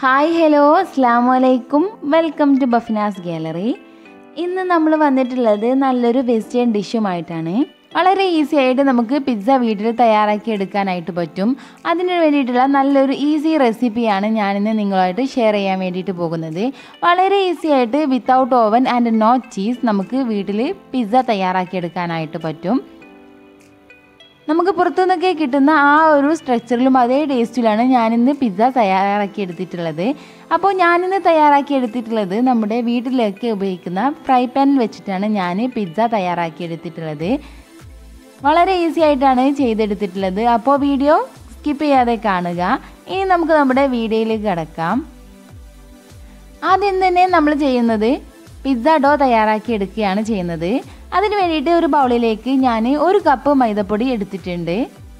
hi hello അസ്സാം വലൈക്കും welcome to ബഫ്നാസ് gallery ഇന്ന് നമ്മൾ വന്നിട്ടുള്ളത് നല്ലൊരു വെസ്റ്റേൺ ഡിഷുമായിട്ടാണ് വളരെ ഈസി ആയിട്ട് നമുക്ക് പിസ്സ വീട്ടിൽ തയ്യാറാക്കി എടുക്കാനായിട്ട് പറ്റും അതിന് വേണ്ടിയിട്ടുള്ള നല്ലൊരു ഈസി റെസിപ്പിയാണ് ഞാനിന്ന് നിങ്ങളുമായിട്ട് ഷെയർ ചെയ്യാൻ വേണ്ടിയിട്ട് പോകുന്നത് വളരെ ഈസി ആയിട്ട് without oven and not cheese നമുക്ക് വീട്ടിൽ പിസ്സ തയ്യാറാക്കി എടുക്കാനായിട്ട് പറ്റും നമുക്ക് പുറത്തുനിന്നൊക്കെ കിട്ടുന്ന ആ ഒരു സ്ട്രക്ചറിലും അതേ ടേസ്റ്റിലാണ് ഞാനിന്ന് പിസ്സ തയ്യാറാക്കി എടുത്തിട്ടുള്ളത് അപ്പോൾ ഞാനിന്ന് തയ്യാറാക്കി എടുത്തിട്ടുള്ളത് നമ്മുടെ വീട്ടിലൊക്കെ ഉപയോഗിക്കുന്ന ഫ്രൈ പാനിൽ വെച്ചിട്ടാണ് ഞാൻ പിസ്സ തയ്യാറാക്കി എടുത്തിട്ടുള്ളത് വളരെ ഈസി ആയിട്ടാണ് ചെയ്തെടുത്തിട്ടുള്ളത് അപ്പോൾ വീഡിയോ സ്കിപ്പ് ചെയ്യാതെ കാണുക ഇനി നമുക്ക് നമ്മുടെ വീഡിയോയിലേക്ക് കിടക്കാം ആദ്യം തന്നെ നമ്മൾ ചെയ്യുന്നത് പിസ്സ ഡോ തയ്യാറാക്കി എടുക്കുകയാണ് ചെയ്യുന്നത് അതിന് വേണ്ടിയിട്ട് ഒരു ബൗളിലേക്ക് ഞാൻ ഒരു കപ്പ് മൈദപ്പൊടി എടുത്തിട്ടുണ്ട്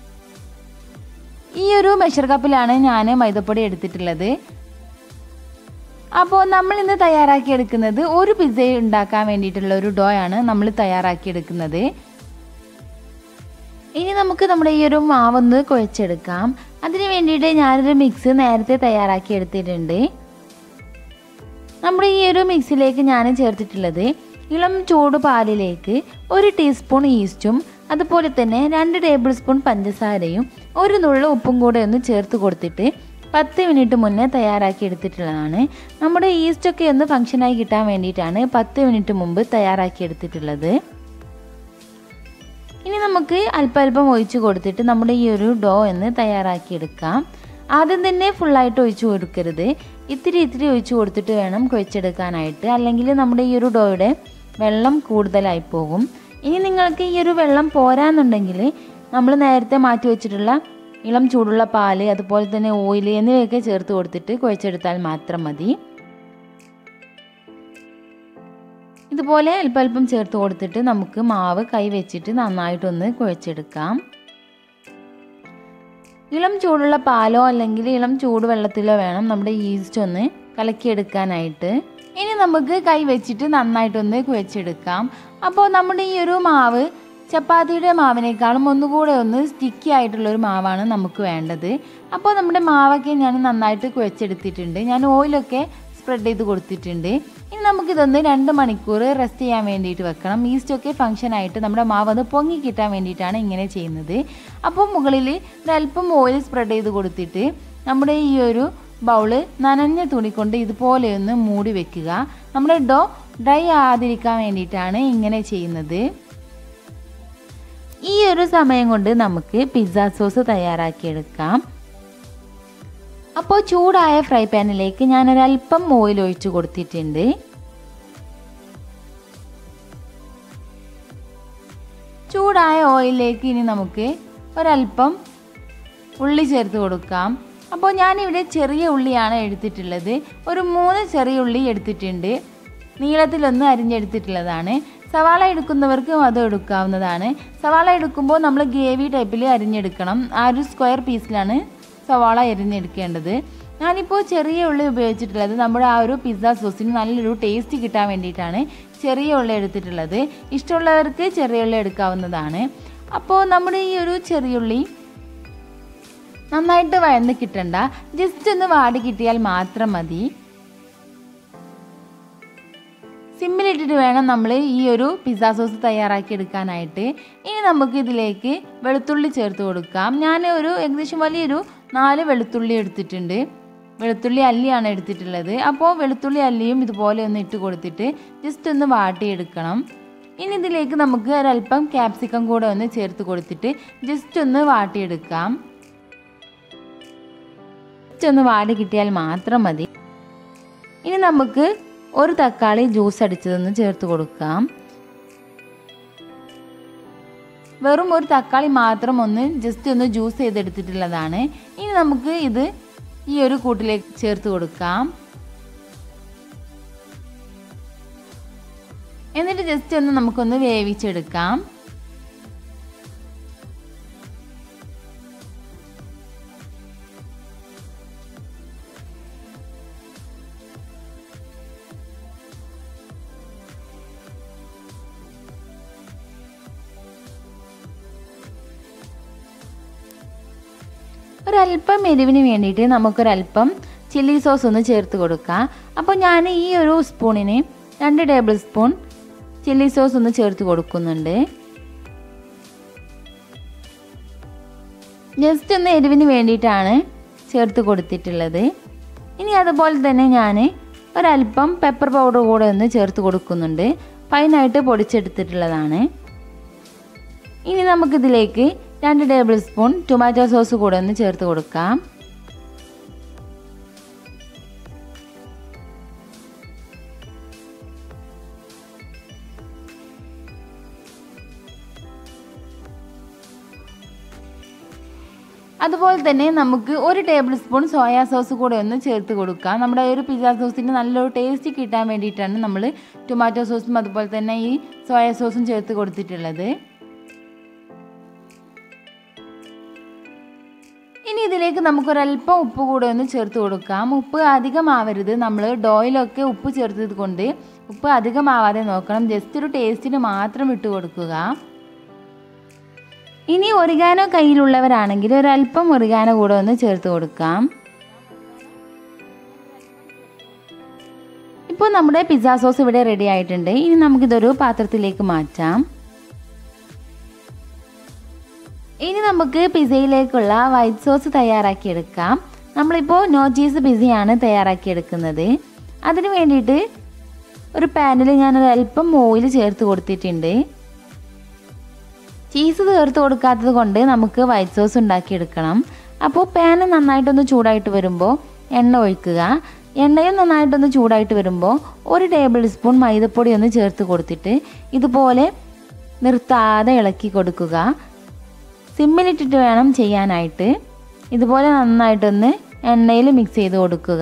ഈ ഒരു മെഷർ കപ്പിലാണ് ഞാൻ മൈദപ്പൊടി എടുത്തിട്ടുള്ളത് അപ്പോൾ നമ്മൾ ഇന്ന് തയ്യാറാക്കി എടുക്കുന്നത് ഒരു പിസ്സ ഉണ്ടാക്കാൻ വേണ്ടിയിട്ടുള്ള ഒരു ഡോ ആണ് നമ്മൾ തയ്യാറാക്കി എടുക്കുന്നത് ഇനി നമുക്ക് നമ്മുടെ ഈ ഒരു മാവൊന്ന് കുഴച്ചെടുക്കാം അതിന് വേണ്ടിയിട്ട് ഞാനൊരു മിക്സ് നേരത്തെ തയ്യാറാക്കി എടുത്തിട്ടുണ്ട് നമ്മുടെ ഈ ഒരു മിക്സിലേക്ക് ഞാൻ ചേർത്തിട്ടുള്ളത് ഇളം ചൂട് പാലിലേക്ക് ഒരു ടീസ്പൂൺ ഈസ്റ്റും അതുപോലെ തന്നെ രണ്ട് ടേബിൾ സ്പൂൺ പഞ്ചസാരയും ഒരു നുള്ള ഉപ്പും കൂടെ ഒന്ന് ചേർത്ത് കൊടുത്തിട്ട് പത്ത് മിനിറ്റ് മുന്നേ തയ്യാറാക്കി എടുത്തിട്ടുള്ളതാണ് നമ്മുടെ ഈസ്റ്റൊക്കെ ഒന്ന് ഫങ്ഷനായി കിട്ടാൻ വേണ്ടിയിട്ടാണ് പത്ത് മിനിറ്റ് മുമ്പ് തയ്യാറാക്കി എടുത്തിട്ടുള്ളത് ഇനി നമുക്ക് അല്പം അല്പം ഒഴിച്ച് കൊടുത്തിട്ട് നമ്മുടെ ഈ ഒരു ഡോ ഒന്ന് തയ്യാറാക്കി എടുക്കാം ആദ്യം തന്നെ ഫുള്ളായിട്ട് ഒഴിച്ചു കൊടുക്കരുത് ഇത്തിരി ഇത്തിരി ഒഴിച്ചു കൊടുത്തിട്ട് വേണം കുഴച്ചെടുക്കാനായിട്ട് അല്ലെങ്കിൽ നമ്മുടെ ഈ ഒരു ഡോയുടെ വെള്ളം കൂടുതലായി പോകും ഇനി നിങ്ങൾക്ക് ഈ ഒരു വെള്ളം പോരാന്നുണ്ടെങ്കിൽ നമ്മൾ നേരത്തെ മാറ്റി വെച്ചിട്ടുള്ള ഇളം ചൂടുള്ള പാല് അതുപോലെ തന്നെ ഓയിൽ എന്നിവയൊക്കെ ചേർത്ത് കൊടുത്തിട്ട് കുഴച്ചെടുത്താൽ മാത്രം മതി ഇതുപോലെ അല്പം അല്പം ചേർത്ത് കൊടുത്തിട്ട് നമുക്ക് മാവ് കൈ വെച്ചിട്ട് നന്നായിട്ടൊന്ന് കുഴച്ചെടുക്കാം ഇളം ചൂടുള്ള പാലോ അല്ലെങ്കിൽ ഇളം ചൂടുവെള്ളത്തിലോ വേണം നമ്മുടെ ഈസ്റ്റ് ഒന്ന് കലക്കിയെടുക്കാനായിട്ട് ഇനി നമുക്ക് കൈ വെച്ചിട്ട് നന്നായിട്ടൊന്ന് കുഴച്ചെടുക്കാം അപ്പോൾ നമ്മുടെ ഈ ഒരു മാവ് ചപ്പാത്തിയുടെ മാവിനേക്കാളും ഒന്നുകൂടെ ഒന്ന് സ്റ്റിക്കി ആയിട്ടുള്ളൊരു മാവാണ് നമുക്ക് വേണ്ടത് അപ്പോൾ നമ്മുടെ മാവൊക്കെ ഞാൻ നന്നായിട്ട് കുഴച്ചെടുത്തിട്ടുണ്ട് ഞാൻ ഓയിലൊക്കെ സ്പ്രെഡ് ചെയ്ത് കൊടുത്തിട്ടുണ്ട് ഇനി നമുക്കിതൊന്ന് രണ്ട് മണിക്കൂർ റെസ്റ്റ് ചെയ്യാൻ വേണ്ടിയിട്ട് വെക്കണം ഈസ്റ്റൊക്കെ ഫംഗ്ഷൻ ആയിട്ട് നമ്മുടെ മാവ് അത് പൊങ്ങി കിട്ടാൻ വേണ്ടിയിട്ടാണ് ഇങ്ങനെ ചെയ്യുന്നത് അപ്പോൾ മുകളിൽ ഒരല്പം ഓയിൽ സ്പ്രെഡ് ചെയ്ത് കൊടുത്തിട്ട് നമ്മുടെ ഈ ഒരു ബൗള് നനഞ്ഞ തുണി കൊണ്ട് ഇതുപോലെ ഒന്ന് മൂടി വെക്കുക നമ്മുടെ ഡോ ഡ്രൈ ആകാതിരിക്കാൻ വേണ്ടിയിട്ടാണ് ഇങ്ങനെ ചെയ്യുന്നത് ഈ ഒരു സമയം കൊണ്ട് നമുക്ക് പിസ്സ സോസ് തയ്യാറാക്കിയെടുക്കാം അപ്പോൾ ചൂടായ ഫ്രൈ പാനിലേക്ക് ഞാനൊരല്പം ഓയിൽ ഒഴിച്ചു കൊടുത്തിട്ടുണ്ട് ചൂടായ ഓയിലിലേക്ക് ഇനി നമുക്ക് ഒരല്പം ഉള്ളി ചേർത്ത് കൊടുക്കാം അപ്പോൾ ഞാനിവിടെ ചെറിയ ഉള്ളിയാണ് എടുത്തിട്ടുള്ളത് ഒരു മൂന്ന് ചെറിയ ഉള്ളി എടുത്തിട്ടുണ്ട് നീളത്തിലൊന്ന് അരിഞ്ഞെടുത്തിട്ടുള്ളതാണ് സവാള എടുക്കുന്നവർക്കും അത് എടുക്കാവുന്നതാണ് സവാള എടുക്കുമ്പോൾ നമ്മൾ ഗ്രേവി ടൈപ്പിൽ അരിഞ്ഞെടുക്കണം ആ ഒരു സ്ക്വയർ പീസിലാണ് സവാള എരിഞ്ഞെടുക്കേണ്ടത് ഞാനിപ്പോൾ ചെറിയ ഉള്ളി ഉപയോഗിച്ചിട്ടുള്ളത് നമ്മുടെ ആ ഒരു പിസ്സ സോസിന് നല്ലൊരു ടേസ്റ്റ് കിട്ടാൻ വേണ്ടിയിട്ടാണ് ചെറിയ ഉള്ളി എടുത്തിട്ടുള്ളത് ഇഷ്ടമുള്ളവർക്ക് ചെറിയ ഉള്ളി എടുക്കാവുന്നതാണ് അപ്പോൾ നമ്മുടെ ഈ ഒരു ചെറിയുള്ളി നന്നായിട്ട് വഴന്ന് കിട്ടണ്ട ജസ്റ്റ് ഒന്ന് വാടി കിട്ടിയാൽ മാത്രം മതി സിമ്മിലിട്ടിട്ട് വേണം നമ്മൾ ഈ ഒരു പിസ്സ സോസ് തയ്യാറാക്കി എടുക്കാനായിട്ട് ഇനി നമുക്ക് ഇതിലേക്ക് വെളുത്തുള്ളി ചേർത്ത് കൊടുക്കാം ഞാൻ ഒരു ഏകദേശം വലിയൊരു നാല് വെളുത്തുള്ളി എടുത്തിട്ടുണ്ട് വെളുത്തുള്ളി അല്ലിയാണ് എടുത്തിട്ടുള്ളത് അപ്പോൾ വെളുത്തുള്ളി അല്ലിയും ഇതുപോലെ ഒന്ന് ഇട്ട് കൊടുത്തിട്ട് ജസ്റ്റ് ഒന്ന് വാട്ടിയെടുക്കണം ഇനി ഇതിലേക്ക് നമുക്ക് ഒരല്പം ക്യാപ്സിക്കം കൂടെ ഒന്ന് ചേർത്ത് കൊടുത്തിട്ട് ജസ്റ്റ് ഒന്ന് വാട്ടിയെടുക്കാം ജസ്റ്റ് ഒന്ന് വാടി കിട്ടിയാൽ മാത്രം മതി ഇനി നമുക്ക് ഒരു തക്കാളി ജ്യൂസ് അടിച്ചതൊന്ന് ചേർത്ത് കൊടുക്കാം വെറും ഒരു തക്കാളി മാത്രം ഒന്ന് ജസ്റ്റ് ഒന്ന് ജ്യൂസ് ചെയ്തെടുത്തിട്ടുള്ളതാണ് ഇനി നമുക്ക് ഇത് ഈ ഒരു കൂട്ടിലേക്ക് ചേർത്ത് കൊടുക്കാം എന്നിട്ട് ജസ്റ്റ് ഒന്ന് നമുക്കൊന്ന് വേവിച്ചെടുക്കാം ഒരല്പം എരിവിന് വേണ്ടിയിട്ട് നമുക്കൊരല്പം ചില്ലി സോസ് ഒന്ന് ചേർത്ത് കൊടുക്കാം അപ്പോൾ ഞാൻ ഈ ഒരു സ്പൂണിന് രണ്ട് ടേബിൾ സ്പൂൺ ചില്ലി സോസ് ഒന്ന് ചേർത്ത് കൊടുക്കുന്നുണ്ട് ജസ്റ്റ് ഒന്ന് എരിവിന് വേണ്ടിയിട്ടാണ് ചേർത്ത് കൊടുത്തിട്ടുള്ളത് ഇനി അതുപോലെ തന്നെ ഞാൻ ഒരല്പം പെപ്പർ പൗഡർ കൂടെ ഒന്ന് ചേർത്ത് കൊടുക്കുന്നുണ്ട് ഫൈനായിട്ട് പൊടിച്ചെടുത്തിട്ടുള്ളതാണ് ഇനി നമുക്കിതിലേക്ക് രണ്ട് ടേബിൾ സ്പൂൺ ടൊമാറ്റോ സോസ് കൂടെ ഒന്ന് ചേർത്ത് കൊടുക്കാം അതുപോലെ തന്നെ നമുക്ക് ഒരു ടേബിൾ സ്പൂൺ സോയാ സോസ് കൂടെ ഒന്ന് ചേർത്ത് കൊടുക്കാം നമ്മുടെ ഒരു പിസ്സ സോസിന് നല്ലൊരു ടേസ്റ്റ് കിട്ടാൻ വേണ്ടിയിട്ടാണ് നമ്മൾ ടൊമാറ്റോ സോസും അതുപോലെ തന്നെ ഈ സോയാ സോസും ചേർത്ത് കൊടുത്തിട്ടുള്ളത് ഇനി ഇതിലേക്ക് നമുക്കൊരല്പം ഉപ്പ് കൂടെ ഒന്ന് ചേർത്ത് കൊടുക്കാം ഉപ്പ് അധികമാവരുത് നമ്മൾ ഡോയിലൊക്കെ ഉപ്പ് ചേർത്തത് കൊണ്ട് ഉപ്പ് അധികമാവാതെ നോക്കണം ജസ്റ്റ് ഒരു ടേസ്റ്റിന് മാത്രം ഇട്ട് കൊടുക്കുക ഇനി ഒറിഗാനോ കയ്യിലുള്ളവരാണെങ്കിൽ ഒരല്പം ഒറിഗാനോ കൂടെ ഒന്ന് ചേർത്ത് കൊടുക്കാം ഇപ്പോൾ നമ്മുടെ പിസ്സ സോസ് ഇവിടെ റെഡി ആയിട്ടുണ്ട് ഇനി നമുക്കിതൊരു പാത്രത്തിലേക്ക് മാറ്റാം ഇനി നമുക്ക് പിസയിലേക്കുള്ള വൈറ്റ് സോസ് തയ്യാറാക്കിയെടുക്കാം നമ്മളിപ്പോൾ നോ ചീസ് പിസയാണ് തയ്യാറാക്കിയെടുക്കുന്നത് അതിന് വേണ്ടിയിട്ട് ഒരു പാനിൽ ഞാനൊരു അല്പം ഓയിൽ ചേർത്ത് കൊടുത്തിട്ടുണ്ട് ചീസ് ചേർത്ത് കൊടുക്കാത്തത് കൊണ്ട് നമുക്ക് വൈറ്റ് സോസ് ഉണ്ടാക്കിയെടുക്കണം അപ്പോൾ പാന് നന്നായിട്ടൊന്ന് ചൂടായിട്ട് വരുമ്പോൾ എണ്ണ ഒഴിക്കുക എണ്ണയും നന്നായിട്ടൊന്ന് ചൂടായിട്ട് വരുമ്പോൾ ഒരു ടേബിൾ സ്പൂൺ മൈദപ്പൊടി ഒന്ന് ചേർത്ത് കൊടുത്തിട്ട് ഇതുപോലെ നിർത്താതെ ഇളക്കി കൊടുക്കുക സിമ്മിലിട്ടിട്ട് വേണം ചെയ്യാനായിട്ട് ഇതുപോലെ നന്നായിട്ടൊന്ന് എണ്ണയിൽ മിക്സ് ചെയ്ത് കൊടുക്കുക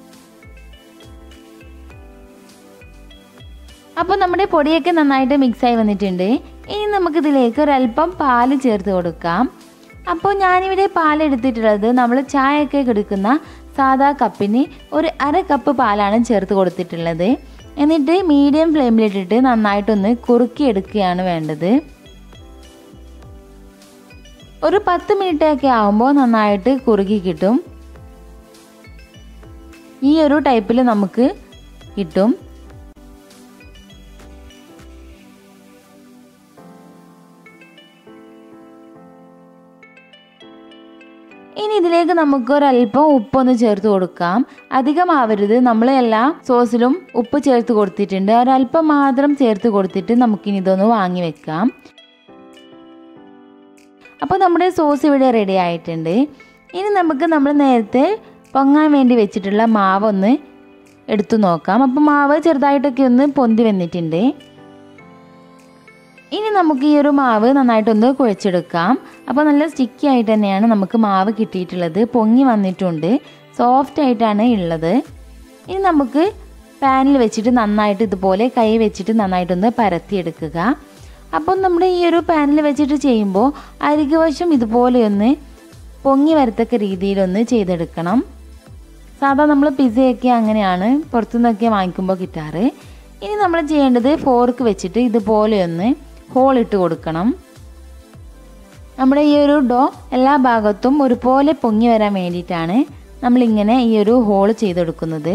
അപ്പോൾ നമ്മുടെ പൊടിയൊക്കെ നന്നായിട്ട് മിക്സായി വന്നിട്ടുണ്ട് ഇനി നമുക്കിതിലേക്ക് ഒരല്പം പാല് ചേർത്ത് കൊടുക്കാം അപ്പോൾ ഞാനിവിടെ പാലെടുത്തിട്ടുള്ളത് നമ്മൾ ചായയൊക്കെ കൊടുക്കുന്ന സാധാ കപ്പിന് ഒരു അര കപ്പ് പാലാണ് ചേർത്ത് കൊടുത്തിട്ടുള്ളത് എന്നിട്ട് മീഡിയം ഫ്ലെയിമിലിട്ടിട്ട് നന്നായിട്ടൊന്ന് കുറുക്കി എടുക്കുകയാണ് വേണ്ടത് ഒരു പത്ത് മിനിറ്റ് ഒക്കെ ആകുമ്പോൾ നന്നായിട്ട് കുറുകി കിട്ടും ഈ ഒരു ടൈപ്പിൽ നമുക്ക് കിട്ടും ഇനി ഇതിലേക്ക് നമുക്ക് ഒരല്പം ഉപ്പൊന്ന് ചേർത്ത് കൊടുക്കാം അധികമാവരുത് നമ്മൾ എല്ലാ സോസിലും ഉപ്പ് ചേർത്ത് കൊടുത്തിട്ടുണ്ട് ഒരല്പം മാത്രം ചേർത്ത് കൊടുത്തിട്ട് നമുക്കിനി ഇതൊന്ന് വാങ്ങി വെക്കാം അപ്പോൾ നമ്മുടെ സോസ് ഇവിടെ റെഡി ആയിട്ടുണ്ട് ഇനി നമുക്ക് നമ്മൾ നേരത്തെ പൊങ്ങാൻ വേണ്ടി വെച്ചിട്ടുള്ള മാവൊന്ന് എടുത്തു നോക്കാം അപ്പോൾ മാവ് ചെറുതായിട്ടൊക്കെ ഒന്ന് പൊന്തി വന്നിട്ടുണ്ട് ഇനി നമുക്ക് ഈ ഒരു മാവ് നന്നായിട്ടൊന്ന് കുഴച്ചെടുക്കാം അപ്പോൾ നല്ല സ്റ്റിക്കി ആയിട്ട് തന്നെയാണ് നമുക്ക് മാവ് കിട്ടിയിട്ടുള്ളത് പൊങ്ങി വന്നിട്ടുണ്ട് സോഫ്റ്റ് ആയിട്ടാണ് ഉള്ളത് ഇനി നമുക്ക് പാനിൽ വെച്ചിട്ട് നന്നായിട്ട് ഇതുപോലെ കൈ വെച്ചിട്ട് നന്നായിട്ടൊന്ന് പരത്തിയെടുക്കുക അപ്പോൾ നമ്മുടെ ഈ ഒരു പാനിൽ വെച്ചിട്ട് ചെയ്യുമ്പോൾ അരികുവശം ഇതുപോലെയൊന്ന് പൊങ്ങി വരത്തക്ക രീതിയിലൊന്ന് ചെയ്തെടുക്കണം സാധാ നമ്മൾ പിസയൊക്കെ അങ്ങനെയാണ് പുറത്തുനിന്നൊക്കെ വാങ്ങിക്കുമ്പോൾ കിട്ടാറ് ഇനി നമ്മൾ ചെയ്യേണ്ടത് ഫോർക്ക് വെച്ചിട്ട് ഇതുപോലെയൊന്ന് ഹോൾ ഇട്ട് കൊടുക്കണം നമ്മുടെ ഈ ഒരു ഡോ എല്ലാ ഭാഗത്തും ഒരുപോലെ പൊങ്ങി വരാൻ വേണ്ടിയിട്ടാണ് നമ്മളിങ്ങനെ ഈ ഒരു ഹോൾ ചെയ്തെടുക്കുന്നത്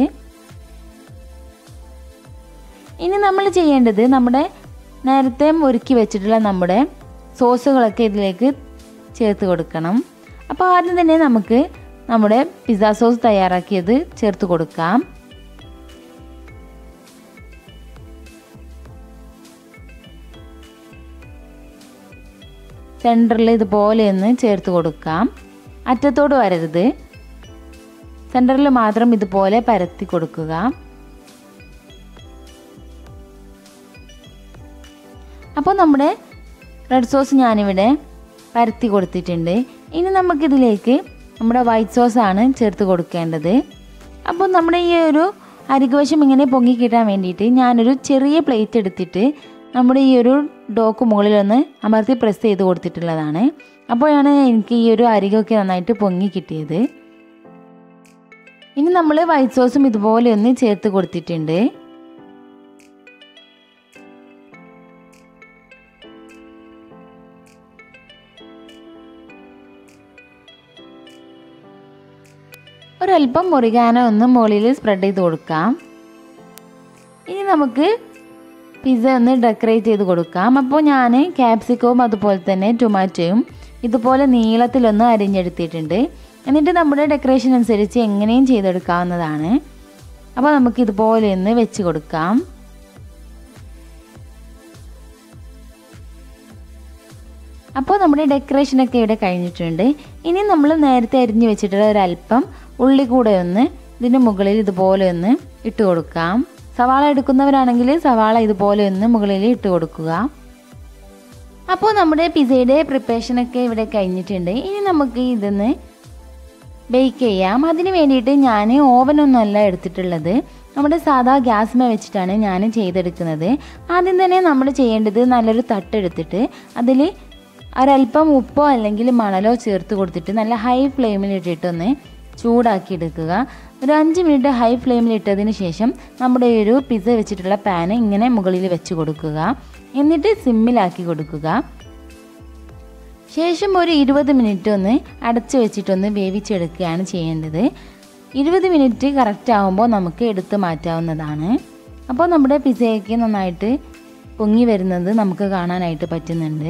ഇനി നമ്മൾ ചെയ്യേണ്ടത് നമ്മുടെ നേരത്തെ ഒരുക്കി വെച്ചിട്ടുള്ള നമ്മുടെ സോസുകളൊക്കെ ഇതിലേക്ക് ചേർത്ത് കൊടുക്കണം അപ്പോൾ ആദ്യം തന്നെ നമുക്ക് നമ്മുടെ പിസ്സ സോസ് തയ്യാറാക്കിയത് ചേർത്ത് കൊടുക്കാം സെൻറ്ററിൽ ഇതുപോലെ ഒന്ന് ചേർത്ത് കൊടുക്കാം അറ്റത്തോട് വരരുത് സെൻറ്ററിൽ മാത്രം ഇതുപോലെ പരത്തി കൊടുക്കുക അപ്പോൾ നമ്മുടെ റെഡ് സോസ് ഞാനിവിടെ പരത്തി കൊടുത്തിട്ടുണ്ട് ഇനി നമുക്കിതിലേക്ക് നമ്മുടെ വൈറ്റ് സോസാണ് ചേർത്ത് കൊടുക്കേണ്ടത് അപ്പോൾ നമ്മുടെ ഈ ഒരു അരികുവശം ഇങ്ങനെ പൊങ്ങി കിട്ടാൻ വേണ്ടിയിട്ട് ഞാനൊരു ചെറിയ പ്ലേറ്റ് എടുത്തിട്ട് നമ്മുടെ ഈ ഒരു ഡോക്ക് മുകളിലൊന്ന് അമർത്തി പ്രസ് ചെയ്ത് കൊടുത്തിട്ടുള്ളതാണ് അപ്പോഴാണ് എനിക്ക് ഈ ഒരു അരികൊക്കെ നന്നായിട്ട് പൊങ്ങി കിട്ടിയത് ഇനി നമ്മൾ വൈറ്റ് സോസും ഇതുപോലെ ഒന്ന് ചേർത്ത് കൊടുത്തിട്ടുണ്ട് ഒരല്പം മുറികാന ഒന്ന് മുകളിൽ സ്പ്രെഡ് ചെയ്ത് കൊടുക്കാം ഇനി നമുക്ക് പിസ്സ ഒന്ന് ഡെക്കറേറ്റ് ചെയ്ത് കൊടുക്കാം അപ്പോൾ ഞാൻ ക്യാപ്സിക്കവും അതുപോലെ തന്നെ ടൊമാറ്റോയും ഇതുപോലെ നീളത്തിലൊന്ന് അരിഞ്ഞെടുത്തിട്ടുണ്ട് എന്നിട്ട് നമ്മുടെ ഡെക്കറേഷൻ അനുസരിച്ച് എങ്ങനെയും ചെയ്തെടുക്കാവുന്നതാണ് അപ്പോൾ നമുക്ക് ഇതുപോലെ ഒന്ന് വെച്ച് കൊടുക്കാം അപ്പോൾ നമ്മുടെ ഡെക്കറേഷനൊക്കെ ഇവിടെ കഴിഞ്ഞിട്ടുണ്ട് ഇനി നമ്മൾ നേരത്തെ അരിഞ്ഞ് വെച്ചിട്ടുള്ള ഒരല്പം ഉള്ളി കൂടെ ഒന്ന് ഇതിൻ്റെ മുകളിൽ ഇതുപോലെ ഒന്ന് ഇട്ട് കൊടുക്കാം സവാള എടുക്കുന്നവരാണെങ്കിൽ സവാള ഇതുപോലെ ഒന്ന് മുകളിൽ ഇട്ട് കൊടുക്കുക അപ്പോൾ നമ്മുടെ പിസയുടെ പ്രിപ്പറേഷനൊക്കെ ഇവിടെ കഴിഞ്ഞിട്ടുണ്ട് ഇനി നമുക്ക് ഇതൊന്ന് ബേക്ക് ചെയ്യാം അതിന് വേണ്ടിയിട്ട് ഞാൻ ഓവനൊന്നുമല്ല എടുത്തിട്ടുള്ളത് നമ്മുടെ സാധാ ഗ്യാസ്മേ വെച്ചിട്ടാണ് ഞാൻ ചെയ്തെടുക്കുന്നത് ആദ്യം തന്നെ നമ്മൾ ചെയ്യേണ്ടത് നല്ലൊരു തട്ടെടുത്തിട്ട് അതിൽ ഒരല്പം ഉപ്പോ അല്ലെങ്കിൽ മണലോ ചേർത്ത് കൊടുത്തിട്ട് നല്ല ഹൈ ഫ്ലെയിമിൽ ഇട്ടിട്ടൊന്ന് ചൂടാക്കി എടുക്കുക ഒരു അഞ്ച് മിനിറ്റ് ഹൈ ഫ്ലെയിമിൽ ഇട്ടതിന് ശേഷം നമ്മുടെ ഈ ഒരു പിസ്സ വെച്ചിട്ടുള്ള പാന് ഇങ്ങനെ മുകളിൽ വെച്ച് കൊടുക്കുക എന്നിട്ട് സിമ്മിലാക്കി കൊടുക്കുക ശേഷം ഒരു ഇരുപത് മിനിറ്റ് ഒന്ന് അടച്ചു വെച്ചിട്ടൊന്ന് വേവിച്ചെടുക്കുകയാണ് ചെയ്യേണ്ടത് ഇരുപത് മിനിറ്റ് കറക്റ്റ് ആകുമ്പോൾ നമുക്ക് എടുത്ത് മാറ്റാവുന്നതാണ് അപ്പോൾ നമ്മുടെ പിസയൊക്കെ നന്നായിട്ട് പൊങ്ങി വരുന്നത് നമുക്ക് കാണാനായിട്ട് പറ്റുന്നുണ്ട്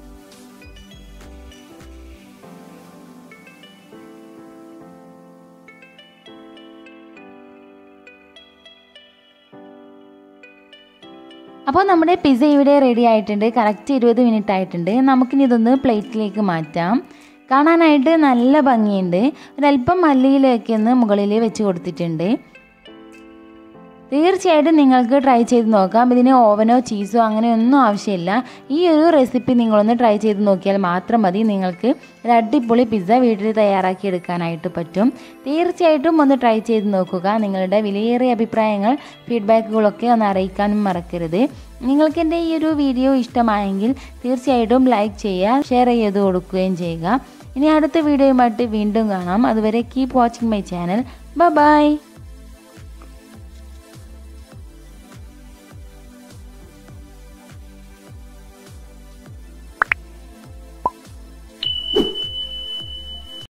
അപ്പോൾ നമ്മുടെ പിസ്സ ഇവിടെ റെഡി ആയിട്ടുണ്ട് കറക്റ്റ് ഇരുപത് മിനിറ്റ് ആയിട്ടുണ്ട് നമുക്കിനി ഇതൊന്ന് പ്ലേറ്റിലേക്ക് മാറ്റാം കാണാനായിട്ട് നല്ല ഭംഗിയുണ്ട് ഒരല്പം മല്ലിയിലേക്ക് ഒന്ന് മുകളിൽ വെച്ച് കൊടുത്തിട്ടുണ്ട് തീർച്ചയായിട്ടും നിങ്ങൾക്ക് ട്രൈ ചെയ്ത് നോക്കാം ഇതിന് ഓവനോ ചീസോ അങ്ങനെയൊന്നും ആവശ്യമില്ല ഈ ഒരു റെസിപ്പി നിങ്ങളൊന്ന് ട്രൈ ചെയ്ത് നോക്കിയാൽ മാത്രം മതി നിങ്ങൾക്ക് ഒരു അടിപൊളി പിസ്സ വീട്ടിൽ തയ്യാറാക്കി എടുക്കാനായിട്ട് പറ്റും തീർച്ചയായിട്ടും ഒന്ന് ട്രൈ ചെയ്ത് നോക്കുക നിങ്ങളുടെ വിലയേറിയ അഭിപ്രായങ്ങൾ ഫീഡ്ബാക്കുകളൊക്കെ ഒന്ന് അറിയിക്കാനും മറക്കരുത് നിങ്ങൾക്ക് എൻ്റെ ഈ ഒരു വീഡിയോ ഇഷ്ടമായെങ്കിൽ തീർച്ചയായിട്ടും ലൈക്ക് ചെയ്യുക ഷെയർ ചെയ്ത് കൊടുക്കുകയും ചെയ്യുക ഇനി അടുത്ത വീഡിയോയുമായിട്ട് വീണ്ടും കാണാം അതുവരെ keep watching my channel by